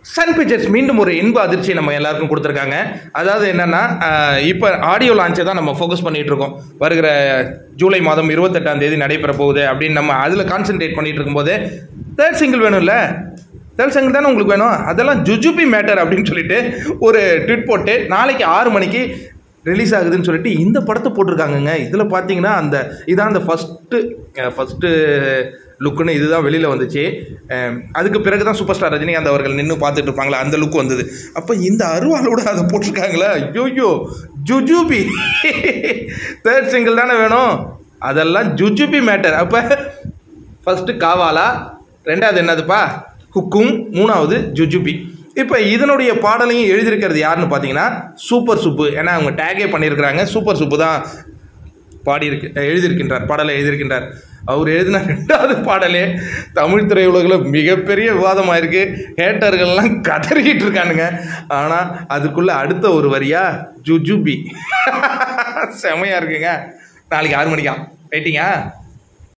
Sun pictures மீண்டும் ஒரு இன்ப அதிர்ச்சி நம்ம எல்லாருக்கும் கொடுத்துருக்காங்க அதாவது என்னன்னா ஆஹ், இப்போ ஆடியோ லான்ச்சை தான் நம்ம ஃபோக்கஸ் பண்ணிட்டு இருக்கோம் வருகிற ஜூலை மாதம் இருபத்தெட்டாம் தேதி நடைபெற போகுது அப்படின்னு நம்ம அதில் கான்சென்ட்ரேட் பண்ணிட்டு இருக்கும்போது தேர்ட் சிங்கிள் வேணும்ல தேர்ட் சிங்கிள் தானே உங்களுக்கு வேணும் அதெல்லாம் ஜுஜுபி மேட்டர் அப்படின்னு சொல்லிட்டு ஒரு ட்விட் போட்டு நாளைக்கு ஆறு மணிக்கு ரிலீஸ் ஆகுதுன்னு சொல்லிட்டு இந்த படத்தை போட்டிருக்காங்கங்க இதில் பார்த்தீங்கன்னா அந்த இதான் அந்த ஃபஸ்ட்டு ஃபஸ்ட்டு லுக்குன்னு இதுதான் வெளியில் வந்துச்சு அஹ் அதுக்கு பிறகு தான் சூப்பர் ஸ்டார் ரஜினிகாந்த் அவர்கள் நின்று பார்த்துட்டு இருப்பாங்களா அந்த லுக் வந்தது அப்போ இந்த அருவாளோட அதை போட்டிருக்காங்களா ஐயோயோ ஜுஜுபி தேர்ட் சிங்கிள் தானே வேணும் அதெல்லாம் ஜுஜுபி மேட்டர் அப்போ ஃபஸ்ட்டு காவாலா ரெண்டாவது என்னதுப்பா ஹுக்கும் மூணாவது ஜுஜுபி இப்போ இதனுடைய பாடலையும் எழுதியிருக்கிறது யாருன்னு பார்த்தீங்கன்னா சூப்பர் சுப்பு ஏன்னா அவங்க டேகே பண்ணியிருக்கிறாங்க சூப்பர் சுப்பு தான் பாடியிருக்கு எழுதியிருக்கின்றார் பாடலை எழுதியிருக்கின்றார் அவர் எழுதின ரெண்டாவது பாடலே தமிழ் திரையுலகில் மிகப்பெரிய விவாதமாயிருக்கு ஹேட்டர்கள்லாம் கதறிக்கிட்டு இருக்கானுங்க ஆனால் அதுக்குள்ளே அடுத்த ஒரு வரியா ஜுஜுபி செமையாக இருக்குங்க நாளைக்கு ஆறு மணிக்கா வெயிட்டிங்கா